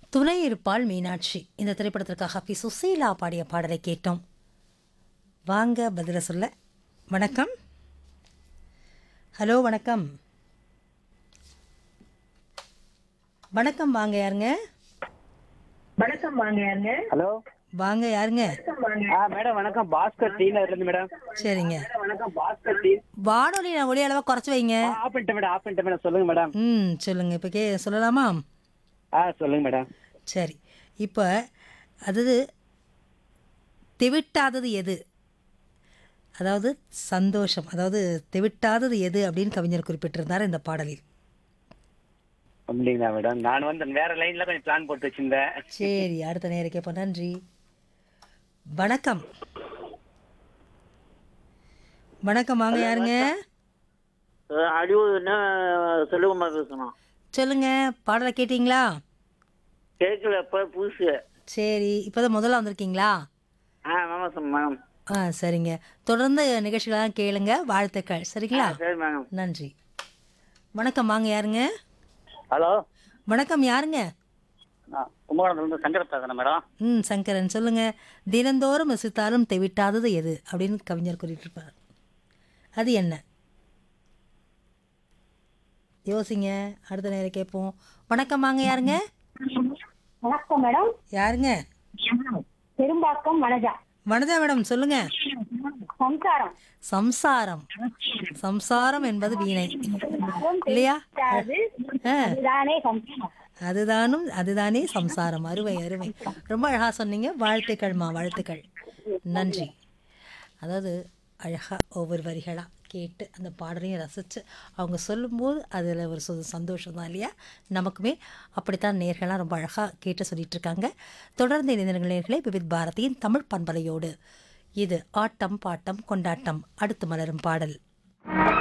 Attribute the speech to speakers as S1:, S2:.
S1: துணை இருப்பாள் மீனாட்சி இந்த திரைப்படத்திற்காக பி சுசீலா பாடிய பாடலை கேட்டோம் வாங்க பதில சொல்ல வணக்கம் ஹலோ வணக்கம் வணக்கம் வாங்க யாருங்க
S2: வணக்கம் வாங்க யாருங்க
S3: ஹலோ
S1: வாங்க யாருங்க
S3: ஆ மேடம் வணக்கம் பாஸ்கர் டீ இருந்து மேடம்
S1: சரிங்க
S3: வணக்கம் பாஸ்கர் டீ
S1: வானொலி நான் ஒளி அளவாக குறைச்சி வைங்க
S3: ஆஃப் பண்ணிட்டேன் மேடம் ஆஃப் பண்ணிட்டேன் மேடம் சொல்லுங்க மேடம்
S1: ம் சொல்லுங்க இப்போ கே சொல்லலாமா
S3: ஆ சொல்லுங்க மேடம்
S1: சரி இப்போ அது தெவிட்டாதது எது அதாவது சந்தோஷம் அதாவது தெவிட்டாதது எது அப்படின்னு கவிஞர் குறிப்பிட்டிருந்தார் இந்த பாடலில்
S3: அப்படிங்களா மேடம் நான் வந்து வேற லைன்ல கொஞ்சம் பிளான் போட்டு வச்சிருந்தேன்
S1: சரி அடுத்த நேரம் கேட்போம் நன்றி வணக்கம் வணக்கம் வாங்க யாருங்க
S4: அழிவு என்ன செல்வகுமார் பேசணும்
S1: சொல்லுங்க பாடலை கேட்டிங்களா
S4: கேட்கல இப்ப புதுசு
S1: சரி இப்போதான் முதல்ல வந்திருக்கீங்களா
S4: ஆ மேம் மேம்
S1: ஆ சரிங்க தொடர்ந்து நிகழ்ச்சிகளாக கேளுங்க வாழ்த்துக்கள் சரிங்களா
S4: சரி மேம்
S1: நன்றி வணக்கம் வாங்க யாருங்க
S4: ஹலோ
S1: வணக்கம் யாருங்க
S4: நான் கும்பகோணத்துலேருந்து சங்கர் பேசுகிறேன் மேடம்
S1: ம் சங்கரன் சொல்லுங்க தினந்தோறும் ரசித்தாலும் தெவிட்டாதது எது அப்படின்னு கவிஞர் குறிப்பிட்டிருப்பார் அது என்ன யோசிங்க அடுத்த நேரம் கேட்போம் வணக்கம் வாங்க யாருங்க
S2: வணக்கம் மேடம்
S1: யாருங்க
S2: பெரும்பாக்கம் வனஜா
S1: வனஜா மேடம் சொல்லுங்க
S2: சம்சாரம்
S1: சம்சாரம் சம்சாரம் என்பது வீணை இல்லையா
S2: அது
S1: ஆ
S2: இதுதானே சம்சாரம்
S1: அதுதானும் அதுதானே சம்சாரம் அருமை அருமை ரொம்ப அழகாக சொன்னீங்க வாழ்த்துக்கள்மா வாழ்த்துக்கள் நன்றி அதாவது அழகாக ஒவ்வொரு வரிகளாக கேட்டு அந்த பாடலையும் ரசித்து அவங்க சொல்லும்போது அதில் ஒரு சு சந்தோஷம் தான் இல்லையா நமக்குமே அப்படித்தான் நேர்கள்லாம் ரொம்ப அழகாக கேட்டு சொல்லிட்டு இருக்காங்க தொடர்ந்து இணைந்த நேர்களே விவித் பாரதியின் தமிழ் பண்பலையோடு இது ஆட்டம் பாட்டம் கொண்டாட்டம் அடுத்து மலரும் பாடல்